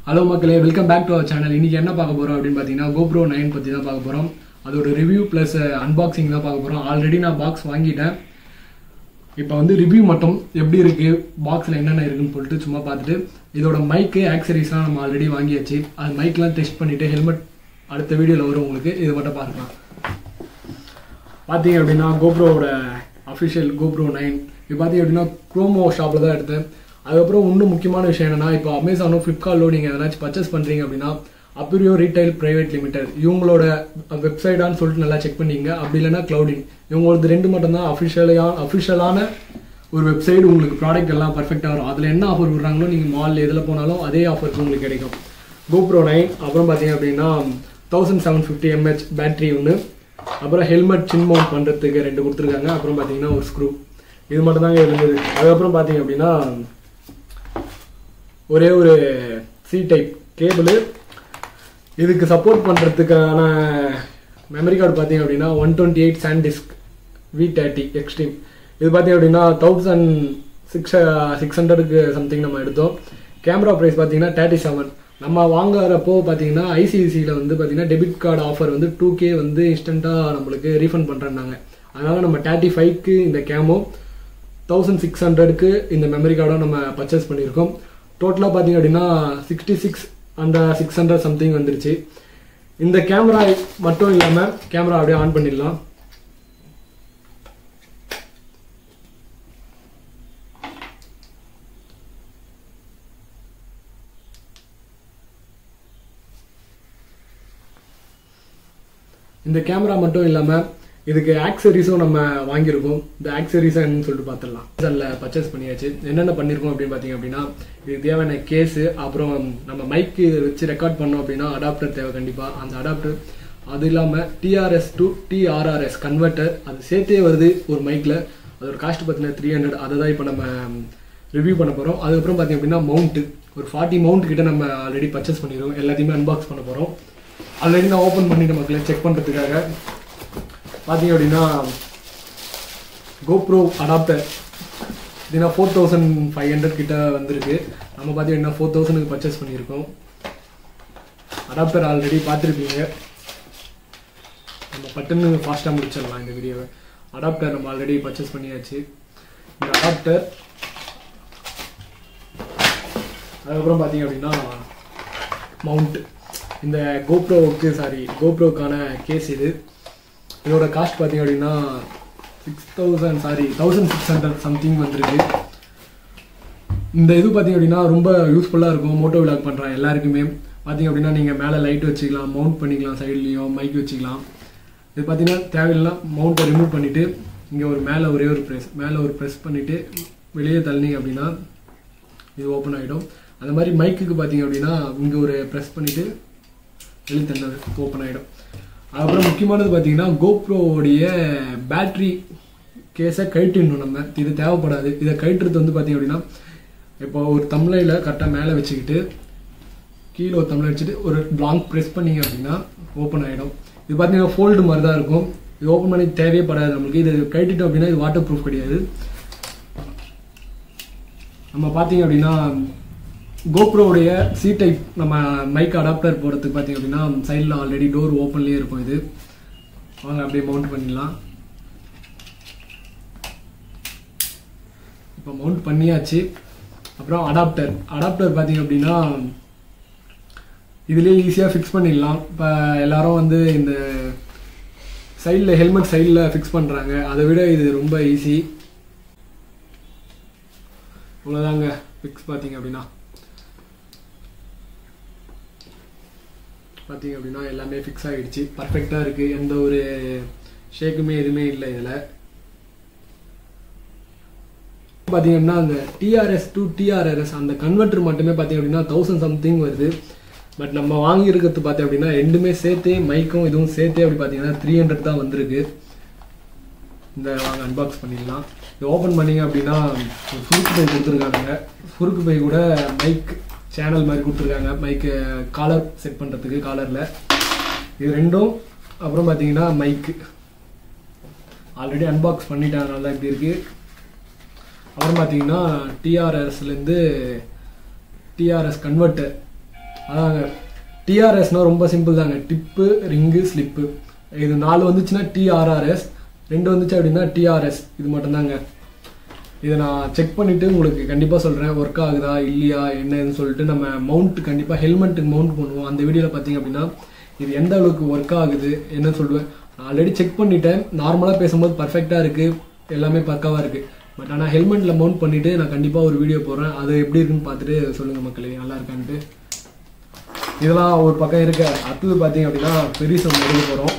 hello மக்களே welcome back to our channel இன்னைக்கு என்ன பார்க்க போறோம் அப்படின்னு பார்த்தீங்கன்னா GoPro நைன் பற்றி தான் பார்க்க போகிறோம் அதோட ரிவ்யூ ப்ளஸ் அன்பாக்சிங் தான் பார்க்க போகிறோம் ஆல்ரெடி நான் பாக்ஸ் வாங்கிட்டேன் இப்போ வந்து ரிவ்யூ மட்டும் எப்படி இருக்கு பாக்ஸில் என்னென்ன இருக்குன்னு சொல்லிட்டு சும்மா பார்த்துட்டு இதோட மைக்கு ஆக்சரிஸ்லாம் நம்ம ஆல்ரெடி வாங்கியாச்சு அது மைக்லாம் டெஸ்ட் பண்ணிட்டு ஹெல்மெட் அடுத்த வீடியோவில் வரும் உங்களுக்கு இது மட்டும் பார்க்கலாம் பார்த்தீங்க அப்படின்னா கோப்ரோவோட அஃபிஷியல் கோப்ரோ நைன் இப்போ பார்த்தீங்க அப்படின்னா க்ரோமோ ஷாப்பில் தான் எடுத்தேன் அதுக்கப்புறம் இன்னும் முக்கியமான விஷயம் என்னன்னா இப்போ அமேசானோ ஃப்ளிப்கார்ட்டோ நீங்கள் எதனாச்சும் பர்ச்சேஸ் பண்ணுறீங்க அப்படின்னா அப்பிரியோ ரீட்டைல் பிரைவேட் லிமிடெட் இவங்களோட வெப்சைட்டான்னு சொல்லிட்டு நல்லா செக் பண்ணிங்க அப்படி இல்லைன்னா க்ளவுடிங் இவங்களது ரெண்டு மட்டும்தான் அஃபிஷியலான அஃபிஷியலான ஒரு வெப்சைட் உங்களுக்கு ப்ராடக்ட் எல்லாம் பர்ஃபெக்டாக வரும் அதில் என்ன ஆஃபர் விடுறாங்களோ நீங்கள் மால் எதில் போனாலும் அதே ஆஃபருக்கு உங்களுக்கு கிடைக்கும் கோப்ரோ நைன் அப்புறம் பார்த்தீங்க அப்படின்னா thousand seven fifty MH battery ஒன்று அப்புறம் ஹெல்மெட் சின் மவுண்ட் பண்ணுறதுக்கு ரெண்டு கொடுத்துருக்காங்க அப்புறம் பார்த்தீங்கன்னா ஒரு ஸ்க்ரூ இது மட்டும் தாங்க இருந்தது அதுக்கப்புறம் பார்த்தீங்க அப்படின்னா ஒரே ஒரு சி டைப் கேபிள் இதுக்கு சப்போர்ட் பண்ணுறதுக்கான மெமரி கார்டு பார்த்தீங்க அப்படின்னா one twenty eight SanDisk V thirty extreme இது பார்த்தீங்க அப்படின்னா தௌசண்ட் சிக்ஸ் சிக்ஸ் ஹண்ட்ரடுக்கு சம்திங் நம்ம எடுத்தோம் கேமரா ப்ரைஸ் பார்த்தீங்கன்னா தேர்ட்டி செவன் நம்ம வாங்குறப்போ பார்த்தீங்கன்னா ஐசிஐசியில் வந்து பார்த்தீங்கன்னா டெபிட் கார்டு ஆஃபர் வந்து டூ கே வந்து இன்ஸ்டண்ட்டாக நம்மளுக்கு ரீஃபண்ட் பண்ணுறேன்னாங்க அதனால் நம்ம தேர்ட்டி ஃபைவ்க்கு இந்த கேமோ தௌசண்ட் சிக்ஸ் ஹண்ட்ரடுக்கு இந்த மெமரி கார்டும் நம்ம பர்ச்சேஸ் பண்ணியிருக்கோம் டோட்டலாக பார்த்தீங்க அப்படின்னா சிக்ஸ்டி சிக்ஸ் அந்த சிக்ஸ் ஹண்ட்ரட் சம்திங் வந்துருச்சு இந்த கேமரா மட்டும் இல்லாமல் கேமரா அப்படியே ஆன் பண்ணிடலாம் இந்த கேமரா மட்டும் இல்லாமல் இதுக்கு ஆக்சரிஸும் நம்ம வாங்கியிருக்கோம் இந்த ஆக்சரிஸ் என்னன்னு சொல்லிட்டு பார்த்துடலாம் அதில் பர்ச்சேஸ் பண்ணியாச்சு என்னென்ன பண்ணியிருக்கோம் அப்படின்னு பார்த்தீங்க அப்படின்னா இதுக்கு தேவையான கேஸு அப்புறம் நம்ம மைக்கு வச்சு ரெக்கார்ட் பண்ணோம் அப்படின்னா அடாப்டர் தேவை கண்டிப்பாக அந்த அடாப்டர் அது இல்லாமல் டிஆர்எஸ் டு டிஆர்ஆர்எஸ் கன்வெர்ட்டர் அது சேர்த்தே வருது ஒரு மைக்கில் அதோட காஸ்ட் பார்த்தீங்கன்னா த்ரீ ஹண்ட்ரட் அதை தான் இப்போ நம்ம ரிவ்யூ பண்ண போகிறோம் அதுக்கப்புறம் பார்த்தீங்க அப்படின்னா மவுண்ட்டு ஒரு ஃபார்ட்டி மவுண்ட் கிட்ட நம்ம ஆல்ரெடி பர்ச்சேஸ் பண்ணிடுவோம் எல்லாத்தையுமே அன்பாக்ஸ் பண்ண போகிறோம் ஆல்ரெடி நான் ஓப்பன் பண்ணிட்டு மக்களை செக் பண்ணுறதுக்காக பார்த்தீங்க அப்படின்னா கோப்ரோ அடாப்டர் இதுனா ஃபோர் தௌசண்ட் ஃபைவ் ஹண்ட்ரட் கிட்ட வந்திருக்கு நம்ம பார்த்தீங்கன்னா ஃபோர் தௌசண்ட்க்கு பர்ச்சேஸ் பண்ணியிருக்கோம் அடாப்டர் ஆல்ரெடி பார்த்துருப்பீங்க நம்ம பட்டுன்னு ஃபாஸ்ட்டாக முடிச்சிடலாம் இந்த வீடியோவை அடாப்டர் நம்ம ஆல்ரெடி பர்ச்சேஸ் பண்ணியாச்சு இந்த அடாப்டர் அதுக்கப்புறம் பார்த்தீங்க அப்படின்னா மவுண்ட் இந்த கோப்ரோவுக்கு சாரி கோப்ரோக்கான கேஸ் இது இதோட காஸ்ட் பார்த்தீங்க அப்படின்னா six thousand sorry thousand six hundred something வந்திருக்கு இந்த இது பார்த்தீங்க அப்படின்னா ரொம்ப யூஸ்ஃபுல்லாக இருக்கும் மோட்டோ விளாக் பண்ணுறேன் எல்லாருக்குமே பார்த்தீங்க அப்படின்னா நீங்கள் மேலே லைட் வச்சுக்கலாம் மவுண்ட் பண்ணிக்கலாம் சைட்லேயும் மைக் வச்சுக்கலாம் இது பார்த்தீங்கன்னா தேவையில்லை மவுண்ட்டை ரிமூவ் பண்ணிவிட்டு இங்கே ஒரு மேலே ஒரே ஒரு ப்ரெஸ் மேலே ஒரு ப்ரெஸ் பண்ணிவிட்டு வெளியே தள்ளினீங்க அப்படின்னா இது ஓப்பன் ஆகிடும் அந்த மாதிரி மைக்குக்கு பார்த்தீங்க அப்படின்னா இங்கே ஒரு ப்ரெஸ் பண்ணிவிட்டு வெளியே தள்ள ஓப்பன் ஆகிடும் அப்புறம் முக்கியமானது பார்த்தீங்கன்னா கோப்ரோவுடைய பேட்ரி கேஸை கழட்டிடணும் நம்ம இது தேவைப்படாது இதை கழட்டுறது வந்து பார்த்தீங்க அப்படின்னா இப்போ ஒரு தம்ளையில் கரெக்டாக மேலே வச்சுக்கிட்டு கீழே ஒரு தம்ளை வச்சுட்டு ஒரு லாங் ப்ரெஸ் பண்ணீங்க அப்படின்னா ஓப்பன் ஆகிடும் இது பார்த்தீங்கன்னா ஃபோல்டு மாதிரி தான் இருக்கும் இது ஓப்பன் பண்ணி தேவையே படாது நம்மளுக்கு இது கழட்டிட்டோம் அப்படின்னா இது வாட்டர் ப்ரூஃப் கிடையாது நம்ம பார்த்தீங்க அப்படின்னா கோப்ரோவுடைய சி டைப் நம்ம மைக் அடாப்டர் போகிறதுக்கு பார்த்தீங்க அப்படின்னா சைடில் ஆல்ரெடி டோர் ஓப்பன்லேயே இருக்கும் இது வாங்க அப்படியே மவுண்ட் பண்ணிடலாம் இப்போ மவுண்ட் பண்ணியாச்சு அப்புறம் அடாப்டர் அடாப்டர் பார்த்தீங்க அப்படின்னா இதுலேயே ஈஸியாக ஃபிக்ஸ் பண்ணிடலாம் இப்போ எல்லாரும் வந்து இந்த சைடில் ஹெல்மெட் சைடில் ஃபிக்ஸ் பண்ணுறாங்க அதை விட இது ரொம்ப ஈஸி இவ்வளோதாங்க ஃபிக்ஸ் பார்த்தீங்க அப்படின்னா பார்த்தீங்க அப்படின்னா எல்லாமே ஃபிக்ஸ் ஆகிடுச்சு பர்ஃபெக்டாக இருக்குது எந்த ஒரு ஷேக்குமே எதுவுமே இல்லை இதில் பார்த்தீங்கன்னா அந்த டிஆர்எஸ் டு டிஆர்ஆர்எஸ் அந்த கன்வெர்ட்டர் மட்டுமே பார்த்தீங்க அப்படின்னா தௌசண்ட் சம்திங் வருது பட் நம்ம வாங்கியிருக்கிறது பார்த்தீங்க அப்படின்னா ரெண்டுமே சேர்த்தே மைக்கும் இதுவும் சேர்த்தே அப்படி பார்த்தீங்கன்னா த்ரீ ஹண்ட்ரட் தான் வந்திருக்கு இந்த வாங்க அன்பாக்ஸ் பண்ணிடலாம் இது ஓப்பன் பண்ணீங்க அப்படின்னா ஒரு சுருக்கு பை கொடுத்துருக்காங்க சுருக்கு பை கூட மைக் சேனல் மாதிரி கொடுத்துருக்காங்க மைக்கு காலர் செட் பண்ணுறதுக்கு காலரில் இது ரெண்டும் அப்புறம் பார்த்தீங்கன்னா மைக்கு ஆல்ரெடி அன்பாக்ஸ் பண்ணிட்டதுனால தான் இப்படி இருக்குது அப்புறம் பார்த்தீங்கன்னா டிஆர்எஸ்லேருந்து டிஆர்எஸ் கன்வெர்ட்டர் அதாங்க டிஆர்எஸ்னால் ரொம்ப சிம்பிள் தாங்க டிப்பு ரிங்கு ஸ்லிப்பு இது நாலு வந்துச்சுன்னா டிஆர்ஆர்எஸ் ரெண்டு வந்துச்சு அப்படின்னா டிஆர்எஸ் இது மட்டும்தாங்க இதை நான் செக் பண்ணிவிட்டு உங்களுக்கு கண்டிப்பாக சொல்கிறேன் ஒர்க் ஆகுதா இல்லையா என்னன்னு சொல்லிட்டு நம்ம மவுண்ட் கண்டிப்பாக ஹெல்மெட்டுக்கு மவுண்ட் பண்ணுவோம் அந்த வீடியோவில் பார்த்தீங்க அப்படின்னா இது எந்த அளவுக்கு ஒர்க் ஆகுது என்ன சொல்லுவேன் நான் ஆல்ரெடி செக் பண்ணிட்டேன் நார்மலாக பேசும்போது பர்ஃபெக்டாக இருக்குது எல்லாமே பக்காவாக இருக்குது பட் ஆனால் ஹெல்மெட்டில் மவுண்ட் பண்ணிவிட்டு நான் கண்டிப்பாக ஒரு வீடியோ போடுறேன் அது எப்படி இருக்குன்னு பார்த்துட்டு சொல்லுங்கள் மக்களே நல்லா இருக்கான்ட்டு இதெல்லாம் ஒரு பக்கம் இருக்க அடுத்தது பார்த்தீங்க அப்படின்னா பெரிய சம் எடுக்க போகிறோம்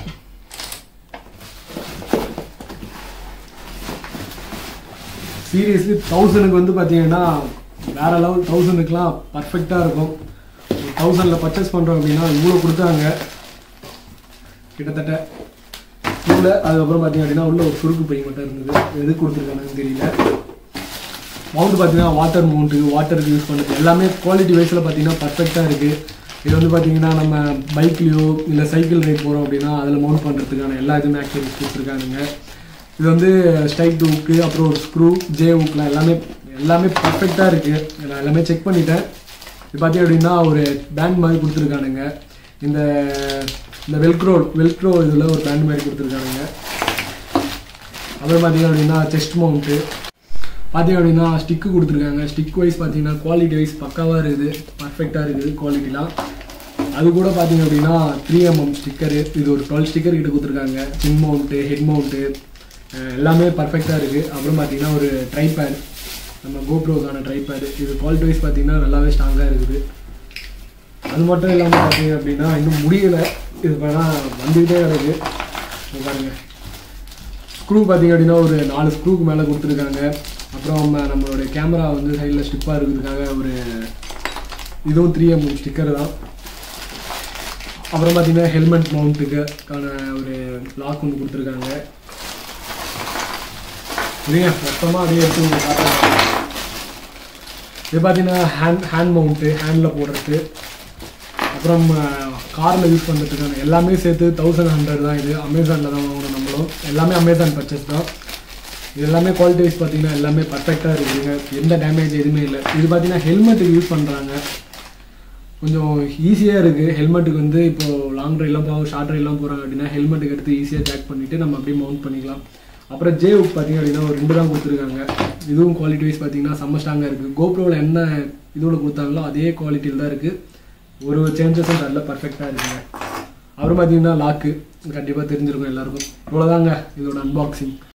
சீரியஸ்லி தௌசண்ட்க்கு வந்து பார்த்தீங்கன்னா வேற லெவல் தௌசண்ட்க்குலாம் பர்ஃபெக்டாக இருக்கும் ஒரு தௌசண்டில் பர்ச்சேஸ் பண்ணுறோம் அப்படின்னா இவ்வளோ கொடுத்தாங்க கிட்டத்தட்ட இவ்வளோ அதுக்கப்புறம் பார்த்தீங்க அப்படின்னா உள்ள ஒரு சுருக்கு பை மட்டும் இருந்தது எது கொடுத்துருக்காங்கன்னு தெரியல மவுண்ட் பார்த்தீங்கன்னா வாட்டர் மவுண்ட்டு வாட்டருக்கு யூஸ் பண்ணுறது எல்லாமே குவாலிட்டி வைஸில் பார்த்தீங்கன்னா பர்ஃபெக்டாக இருக்குது இது வந்து பார்த்தீங்கன்னா நம்ம பைக்லேயோ இல்லை சைக்கிள் ரைட் போகிறோம் அப்படின்னா அதில் மவுண்ட் பண்ணுறதுக்கான எல்லா இதுவுமே ஆக்டிவிட்டிஸ் கொடுத்துருக்கானுங்க இது வந்து ஸ்டைக் ஹுக்கு அப்புறம் ஒரு ஸ்க்ரூ ஜே ஹுக்லாம் எல்லாமே எல்லாமே பர்ஃபெக்டாக இருக்குது நான் எல்லாமே செக் பண்ணிட்டேன் இது பார்த்தீங்க அப்படின்னா ஒரு பேண்ட் மாதிரி கொடுத்துருக்கானுங்க இந்த இந்த வெல்க்ரோ வெல்க்ரோ இதில் ஒரு பேண்ட் மாதிரி கொடுத்துருக்கானுங்க அப்புறம் பார்த்தீங்க அப்படின்னா செஸ்ட் மவுண்ட்டு பார்த்தீங்க அப்படின்னா ஸ்டிக்கு கொடுத்துருக்காங்க ஸ்டிக் வைஸ் பார்த்தீங்கன்னா குவாலிட்டி வைஸ் பக்காவாக இருக்குது பர்ஃபெக்டாக இருக்குது குவாலிட்டிலாம் அது கூட பார்த்தீங்க அப்படின்னா த்ரீ எம்எம் ஸ்டிக்கரு இது ஒரு டுவெல் ஸ்டிக்கர் கிட்ட கொடுத்துருக்காங்க சின் மவுண்ட்டு ஹெட் மவுண்ட்டு எல்லாமே பர்ஃபெக்டாக இருக்குது அப்புறம் பார்த்தீங்கன்னா ஒரு ட்ரைபேட் நம்ம கோப்ரோக்கான ட்ரைபேடு இது குவாலிட்டி வைஸ் பார்த்தீங்கன்னா நல்லாவே ஸ்ட்ராங்காக இருக்குது அது மட்டும் இல்லாமல் பார்த்தீங்க அப்படின்னா இன்னும் முடியலை இது வேணால் வந்துக்கிட்டே இருக்குது இங்க பாருங்க ஸ்க்ரூ பார்த்தீங்க அப்படின்னா ஒரு நாலு ஸ்க்ரூக்கு மேலே கொடுத்துருக்காங்க அப்புறம் நம்ம நம்மளுடைய கேமரா வந்து சைடில் ஸ்டிப்பாக இருக்கிறதுக்காக ஒரு இதுவும் த்ரீ எம் ஸ்டிக்கர் தான் அப்புறம் பார்த்தீங்கன்னா ஹெல்மெட் மவுண்ட்டுக்கான ஒரு லாக் ஒன்று கொடுத்துருக்காங்க இல்லைங்க மொத்தமாக அப்படியே எடுத்து உங்களுக்கு காட்டுறேன் இது பார்த்தீங்கன்னா ஹேண்ட் ஹேண்ட் மவுண்ட்டு ஹேண்டில் போடுறது அப்புறம் காரில் யூஸ் பண்ணுறதுக்கான எல்லாமே சேர்த்து தௌசண்ட் ஹண்ட்ரட் தான் இது அமேசானில் தான் வாங்கணும் நம்மளும் எல்லாமே அமேசான் பர்ச்சேஸ் தான் இது எல்லாமே குவாலிட்டி வைஸ் பார்த்தீங்கன்னா எல்லாமே பர்ஃபெக்டாக இருக்குதுங்க எந்த டேமேஜ் எதுவுமே இல்லை இது பார்த்தீங்கன்னா ஹெல்மெட்டுக்கு யூஸ் பண்ணுறாங்க கொஞ்சம் ஈஸியாக இருக்குது ஹெல்மெட்டுக்கு வந்து இப்போது லாங் ட்ரைவ்லாம் போகும் ஷார்ட் ட்ரைவ்லாம் போகிறாங்க அப்படின்னா ஹெல்மெட்டுக்கு எடுத்து ஈஸியாக ஜாக் பண்ணிவிட்டு நம்ம அப்படியே மவுண்ட் பண்ணிக்கலாம் அப்புறம் ஜே உக் பார்த்தீங்க அப்படின்னா ஒரு ரெண்டு தான் கொடுத்துருக்காங்க இதுவும் குவாலிட்டி வைஸ் பார்த்தீங்கன்னா செம்ம ஸ்ட்ராங்காக இருக்குது கோப்ரோவில் என்ன இதோட கொடுத்தாங்களோ அதே குவாலிட்டியில் தான் இருக்குது ஒரு சேஞ்சஸும் நல்ல பர்ஃபெக்டாக இருக்குங்க அப்புறம் பார்த்தீங்கன்னா லாக்கு கண்டிப்பாக தெரிஞ்சிருக்கும் எல்லாருக்கும் இவ்வளோதாங்க இதோட அன்பாக்சிங்